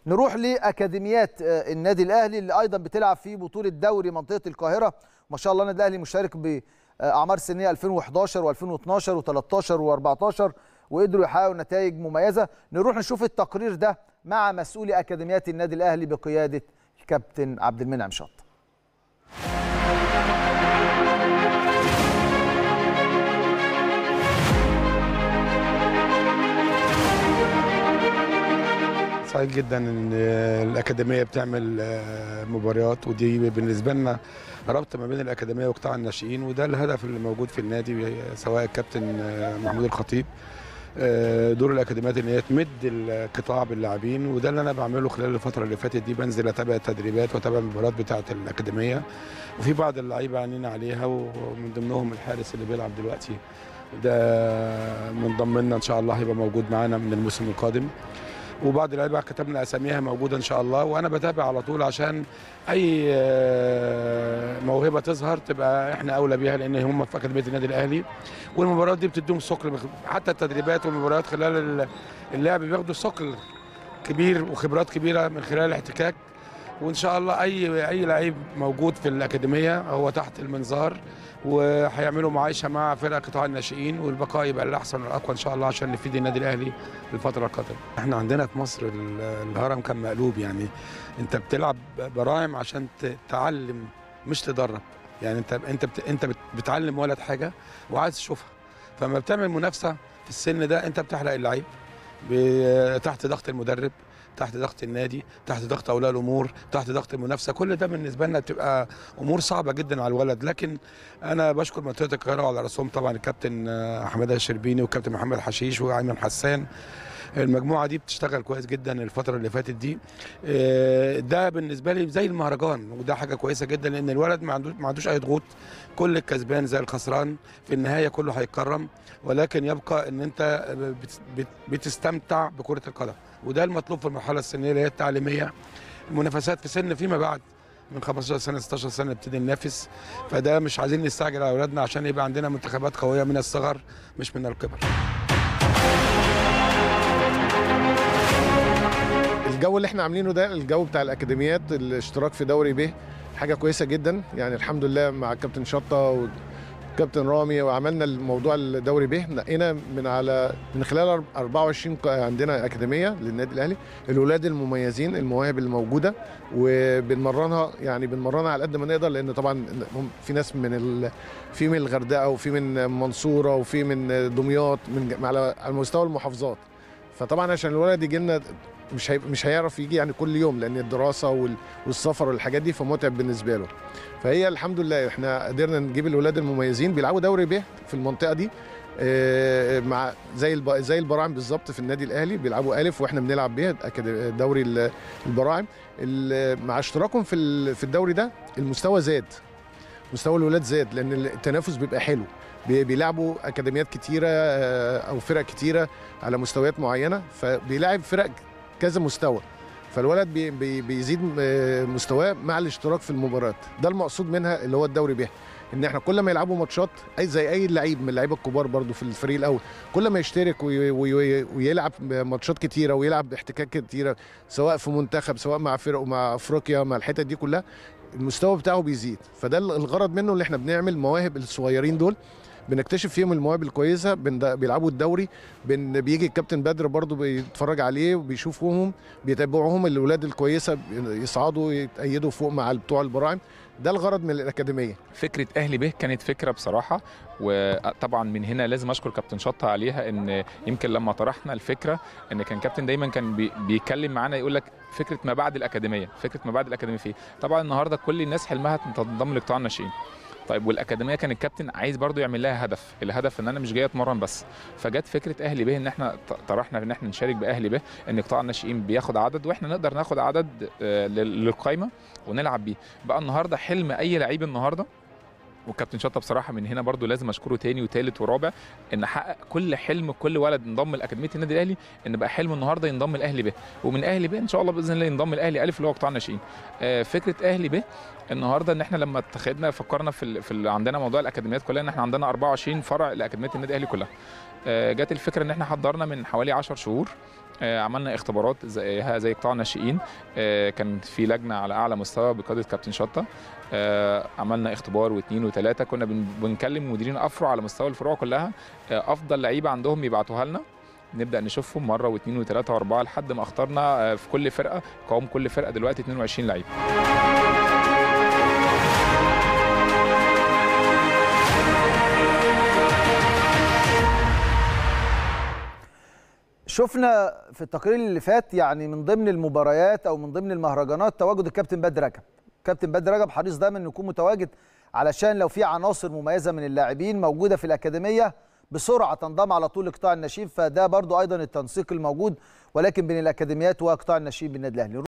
نروح لاكاديميات آه، النادي الاهلي اللي ايضا بتلعب في بطوله دوري منطقه القاهره ما شاء الله النادي الاهلي مشترك باعمار سنيه 2011 و2012 و13 و14 وقدروا يحققوا نتائج مميزه نروح نشوف التقرير ده مع مسؤولي اكاديميات النادي الاهلي بقياده الكابتن عبد المنعم شط سعيد جدا ان الاكاديميه بتعمل آه، مباريات ودي بالنسبه لنا ربط ما بين الاكاديميه وقطاع الناشئين وده الهدف اللي موجود في النادي سواء الكابتن آه، محمود الخطيب آه، دور الاكاديميات ان هي تمد القطاع باللاعبين وده اللي انا بعمله خلال الفتره اللي فاتت دي بنزل اتابع التدريبات واتابع المباريات بتاعه الاكاديميه وفي بعض اللعيبه عينينا عليها ومن ضمنهم الحارس اللي بيلعب دلوقتي ده منضم لنا ان شاء الله هيبقى موجود معانا من الموسم القادم وبعض اللعيبه كتبنا اساميها موجوده ان شاء الله وانا بتابع على طول عشان اي آه، موهبه تظهر تبقى احنا اولى بيها لان هم في اكاديميه النادي الاهلي والمباريات دي بتديهم ثقل حتى التدريبات والمباريات خلال اللعب بياخدوا ثقل كبير وخبرات كبيره من خلال الاحتكاك وان شاء الله اي اي لعيب موجود في الاكاديميه هو تحت المنظار وهيعملوا معايشه مع فرق قطاع الناشئين والبقاء يبقى الاحسن والاقوى ان شاء الله عشان نفيد النادي الاهلي في الفتره القادمه. احنا عندنا في مصر ال- الهرم كان مقلوب يعني انت بتلعب براعم عشان ت- تعلم مش تدرب يعني انت انت بت انت بت- بتعلم ولد حاجه وعايز تشوفها فلما بتعمل منافسه في السن ده انت بتحرق اللعيب ب- تحت ضغط المدرب تحت ضغط النادي تحت ضغط اولياء الامور تحت ضغط المنافسه كل ده بالنسبه لنا بتبقى امور صعبه جدا على الولد لكن انا بشكر منطقه القاهره وعلى راسهم طبعا الكابتن آه، حماده الشربيني والكابتن محمد حشيش وايمن حسان المجموعه دي بتشتغل كويس جدا الفتره اللي فاتت دي آه، ده بالنسبه لي زي المهرجان وده حاجه كويسه جدا لان الولد ما عندوش ما عندوش اي ضغوط كل الكسبان زي الخسران في النهايه كله هيتكرم ولكن يبقى ان انت بت- بت- بتستمتع بكره القدم وده المطلوب في المرحله السنيه اللي هي التعليميه المنافسات في سن فيما بعد من 15 سنه 16 سنه نبتدي ننافس فده مش عايزين نستعجل على اولادنا عشان يبقى عندنا منتخبات قويه من الصغر مش من الكبر الجو اللي احنا عاملينه ده الجو بتاع الاكاديميات الاشتراك في دوري ب حاجه كويسه جدا يعني الحمد لله مع الكابتن شطه والكابتن رامي وعملنا الموضوع الدوري ب نقينا من على من خلال 24 ق- عندنا اكاديميه للنادي الاهلي الولاد المميزين المواهب الموجوده وبنمرنها يعني بنمرنها على قد ما نقدر لان طبعا هم في ناس من ال... في من الغردقه وفي من المنصوره وفي من دمياط من ج- على على مستوى المحافظات فطبعا عشان الولد يجي لنا مش هي... مش هيعرف يجي يعني كل يوم لان الدراسه وال... والسفر والحاجات دي فمتعب بالنسبه له فهي الحمد لله احنا قدرنا نجيب الولاد المميزين بيلعبوا دوري ب في المنطقه دي آه، مع زي الب... زي البراعم بالظبط في النادي الاهلي بيلعبوا الف واحنا بنلعب بيها أكاد- دوري ال- البراعم ال- مع اشتراكهم في ال- في الدوري ده المستوى زاد مستوى الولاد زاد لان التنافس بيبقى حلو بي- بيلعبوا اكاديميات كتيره آه، او فرق كتيره على مستويات معينه فبيلعب فرق كذا مستوى فالولد بي بي بيزيد آه، مستواه مع الاشتراك في المباريات ده المقصود منها اللي هو الدوري به ان احنا كل ما يلعبوا ماتشات اي زي اي لعيب من اللعيبه الكبار برضو في الفريق الاول كل ما يشترك وي وي ويلعب ماتشات كتيره ويلعب احتكاك كتيره سواء في منتخب سواء مع فرقه مع افريقيا مع الحتت دي كلها المستوى بتاعه بيزيد فده الغرض منه اللي احنا بنعمل مواهب الصغيرين دول بنكتشف فيهم المواهب الكويسه بن- بيلعبوا الدوري بن بيجي الكابتن بدر برضو بيتفرج عليه وبيشوفوهم بيتابعوهم الاولاد الكويسه يصعدوا يتأيدوا فوق مع بتوع البراعم ده الغرض من الاكاديميه فكره اهلي به كانت فكره بصراحه وطبعا من هنا لازم اشكر كابتن شطه عليها ان يمكن لما طرحنا الفكره ان كان كابتن دايما كان بي بيتكلم معانا يقول لك فكره ما بعد الاكاديميه فكره ما بعد الاكاديميه فيه طبعا النهارده كل الناس حلمها تنضم لقطاع الناشئين طيب والاكاديميه كان الكابتن عايز برضو يعمل لها هدف الهدف ان انا مش جاي اتمرن بس فجت فكره اهلي به ان احنا ط- طرحنا ان احنا نشارك باهلي به ان قطاع الناشئين بياخد عدد واحنا نقدر ناخد عدد آه، لل- للقايمه ونلعب بيه بقى النهارده حلم اي لعيب النهارده والكابتن شطه بصراحه من هنا برضو لازم اشكره تاني وتالت ورابع ان حقق كل حلم كل ولد انضم لاكاديميه النادي الاهلي ان بقى حلم النهارده ينضم الاهلي به ومن اهلي به ان شاء الله باذن الله ينضم الاهلي الف اللي هو قطاع الناشئين آه، فكره اهلي به النهارده ان احنا لما اتخذنا فكرنا في ال... في ال... عندنا موضوع الاكاديميات كلها ان احنا عندنا 24 فرع لاكاديميه النادي الاهلي كلها آه، جت الفكره ان احنا حضرنا من حوالي 10 شهور آه، عملنا اختبارات زيها زي قطاع الناشئين آه، كان في لجنه على اعلى مستوى بقياده كابتن شطه آه، عملنا اختبار واثنين وثلاثه كنا بن- بنكلم مديرين افرع على مستوى الفروع كلها آه، افضل لعيبه عندهم يبعتوها لنا نبدا نشوفهم مره واثنين وثلاثه واربعه لحد ما اخترنا آه، في كل فرقه قوام كل فرقه دلوقتي 22 لعيب شفنا في التقرير اللي فات يعني من ضمن المباريات او من ضمن المهرجانات تواجد الكابتن بدر رجب كابتن بدر رجب حريص دايما انه يكون متواجد علشان لو في عناصر مميزه من اللاعبين موجوده في الاكاديميه بسرعه تنضم على طول قطاع النشيب فده برضو ايضا التنسيق الموجود ولكن بين الاكاديميات وقطاع النشيب بالنادي الاهلي